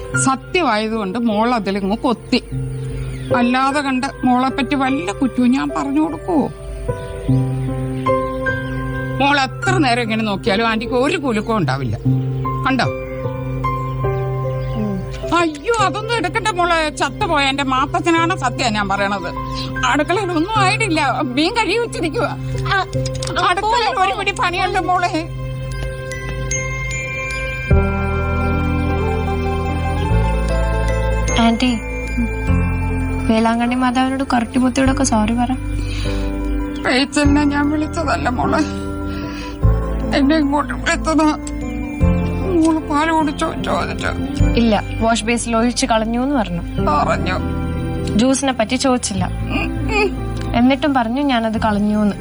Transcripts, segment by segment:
സത്യമായതുകൊണ്ട് മോൾ അതിലിങ്ങ് കൊത്തി അല്ലാതെ കണ്ട് മോളെ പറ്റി വല്ല കുറ്റവും ഞാൻ പറഞ്ഞു കൊടുക്കുവോ മോൾ എത്ര നേരം ഇങ്ങനെ നോക്കിയാലും ആന്റിക്ക് ഒരു കുലുക്കവും ഉണ്ടാവില്ല കണ്ടോ അയ്യോ അതൊന്നും എടുക്കണ്ട മോളെ ചത്തുപോയ എന്റെ മാപ്പച്ചനാണ് സത്യം ഞാൻ പറയണത് അടുക്കളയിൽ ഒന്നും ആയിട്ടില്ല മീൻ കഴുകി വെച്ചിരിക്കുക അടുക്കളയിൽ ഒരു പിടി പണിയുണ്ട് മോളെ ആന്റി വേളാങ്കണ്ണി മാതാവിനോട് കറക്റ്റിമുത്തിയോടൊക്കെ സോറി പറ പേച്ചലിനെ ഞാൻ വിളിച്ചതല്ല മോളെ എന്നെ ഇങ്ങോട്ട് വിളിച്ചത് മോള് പാല് കുടിച്ചോ ചോദിച്ചോ ഇല്ല വാഷ് ബേസിൽ ഒഴിച്ച് കളഞ്ഞു എന്ന് പറഞ്ഞു പറഞ്ഞു ജ്യൂസിനെ പറ്റി ചോദിച്ചില്ല എന്നിട്ടും പറഞ്ഞു ഞാനത് കളഞ്ഞു എന്ന്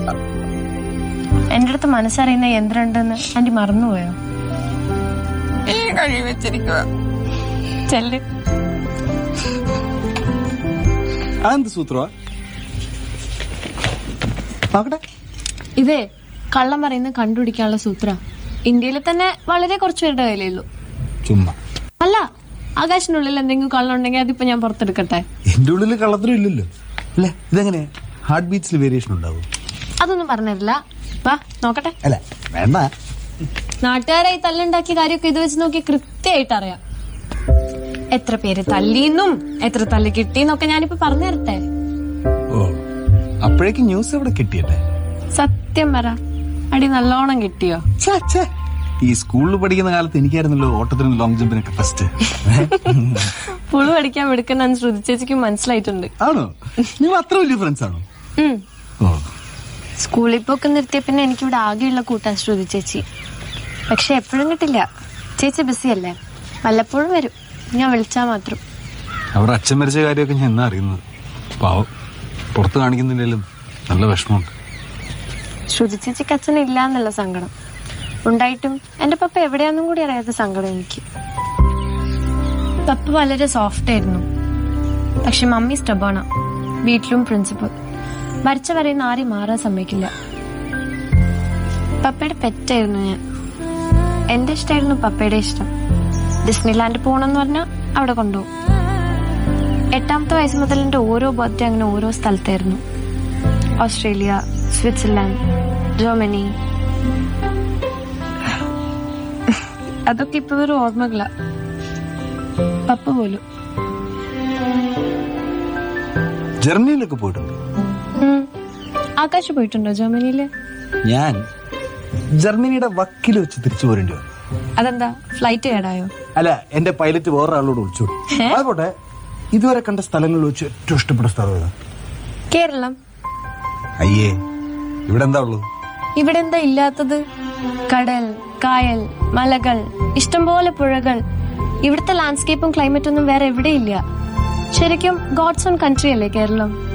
എന്റെ അടുത്ത് മനസ്സറിയുന്ന യന്ത്രം ഉണ്ടെന്ന് ആന്റി മറന്നുപോയോ മീൻ കഴുകി വെച്ചിരിക്കുക ചെല്ല് അതെന്ത് സൂത്രമാ നോക്കട്ടെ ഇതേ കള്ളം പറയുന്നത് കണ്ടുപിടിക്കാനുള്ള സൂത്ര ഇന്ത്യയിൽ തന്നെ വളരെ കുറച്ചു പേരുടെ കയ്യിലേ ഉള്ളൂ ചുമ്മാ അല്ല ആകാശിനുള്ളിൽ എന്തെങ്കിലും കള്ളം ഉണ്ടെങ്കിൽ അതിപ്പോ ഞാൻ പുറത്തെടുക്കട്ടെ എന്റെ ഉള്ളിൽ കള്ളത്തരം ഇല്ലല്ലോ അല്ലേ ഇതെങ്ങനെ ഹാർട്ട് ബീറ്റ്സിൽ വേരിയേഷൻ ഉണ്ടാവും അതൊന്നും പറഞ്ഞിട്ടില്ല വാ നോക്കട്ടെ അല്ല വേണ്ട നാട്ടുകാരായി തല്ലുണ്ടാക്കിയ കാര്യമൊക്കെ ഇത് വെച്ച് നോക്കി കൃത്യമായിട്ട് അറിയാം എത്ര പേര് തല്ലിന്നും എത്ര തല്ല് കിട്ടിന്നൊക്കെ ഞാനിപ്പോ പറഞ്ഞു തരട്ടെ ഓ അപ്പോഴേക്കും ന്യൂസ് എവിടെ കിട്ടിയല്ലേ സത്യം പറ അടി നല്ലോണം കിട്ടിയോ ഛേ, ഛേ. ഈ സ്കൂളിൽ പഠിക്കുന്ന കാലത്ത് എനിക്കായിരുന്നല്ലോ ഓട്ടത്തിനും ലോങ് ജമ്പിനൊക്കെ ഫസ്റ്റ് പുളു പഠിക്കാൻ എടുക്കുന്ന ശ്രുതി ചേച്ചിക്ക് മനസ്സിലായിട്ടുണ്ട് ആണോ നിങ്ങൾ അത്ര വലിയ ഫ്രണ്ട്സ് ആണോ ഉം. ഓ സ്കൂളിൽ പോക്ക് നിർത്തിയ പിന്നെ എനിക്കിവിടെ ആകെയുള്ള കൂട്ടാൻ ശ്രുതി ചേച്ചി പക്ഷെ എപ്പോഴും കിട്ടില്ല ചേച്ചി ബിസിയല്ലേ വല്ലപ്പോഴും വരും ഞാൻ വിളിച്ചാ മാത്രം അവർ അച്ഛൻ മരിച്ച കാര്യമൊക്കെ ഞാൻ എന്നാ അറിയുന്നത് പാവം പുറത്ത് കാണിക്കുന്നില്ലെങ്കിലും നല്ല വിഷമമുണ്ട് ശ്രുതി ചേച്ചിക്ക് അച്ഛനില്ല എന്നുള്ള സങ്കടം ഉണ്ടായിട്ടും എന്റെ പപ്പ എവിടെയാന്നും കൂടി അറിയാത്ത സങ്കടം എനിക്ക് പപ്പ വളരെ സോഫ്റ്റ് ആയിരുന്നു പക്ഷെ മമ്മി സ്റ്റബാണ് വീട്ടിലും പ്രിൻസിപ്പൽ വരച്ച വരെയും ആരെയും മാറാൻ സമ്മതിക്കില്ല പപ്പയുടെ പെറ്റായിരുന്നു ഞാൻ എന്റെ ഇഷ്ടമായിരുന്നു പപ്പയുടെ ഇഷ്ടം ഡിസ്നിലാൻഡ് പോകണമെന്ന് പറഞ്ഞാൽ അവിടെ കൊണ്ടുപോകും എട്ടാമത്തെ വയസ്സ് മുതൽ എന്റെ ഓരോ ബർത്ത്ഡേ അങ്ങനെ ഓരോ സ്ഥലത്തായിരുന്നു ഓസ്ട്രേലിയ സ്വിറ്റ്സർലാൻഡ് ജർമ്മനി അതൊക്കെ ഇപ്പൊ വെറും ഓർമ്മകളാ പപ്പ പോലും ജർമ്മനിയിലൊക്കെ പോയിട്ടുണ്ട് ഉം. ആകാശ് പോയിട്ടുണ്ടോ ജർമ്മനിയില് ഞാൻ ജർമ്മനിയുടെ വക്കിൽ വെച്ച് തിരിച്ചു പോരേണ്ടി വന്നു അതെന്താ ഫ്ലൈറ്റ് കേടായോ അല്ല എന്റെ പൈലറ്റ് വേറൊരാളോട് വിളിച്ചോടി അതുപോട്ടെ ഇതുവരെ കണ്ട സ്ഥലങ്ങളിൽ വെച്ച് ഏറ്റവും ഇഷ്ടപ്പെട്ട സ്ഥലം ഏതാ കേരളം അയ്യേ ഇവിടെ എന്താ ഉള്ളത് ഇവിടെ എന്താ ഇല്ലാത്തത് കടൽ കായൽ മലകൾ ഇഷ്ടംപോലെ പുഴകൾ ഇവിടുത്തെ ലാൻഡ്സ്കേപ്പും ക്ലൈമറ്റും ഒന്നും വേറെ എവിടെയില്ല ശരിക്കും ഗോഡ്സ് ഓൺ കൺട്രി അല്ലേ കേരളം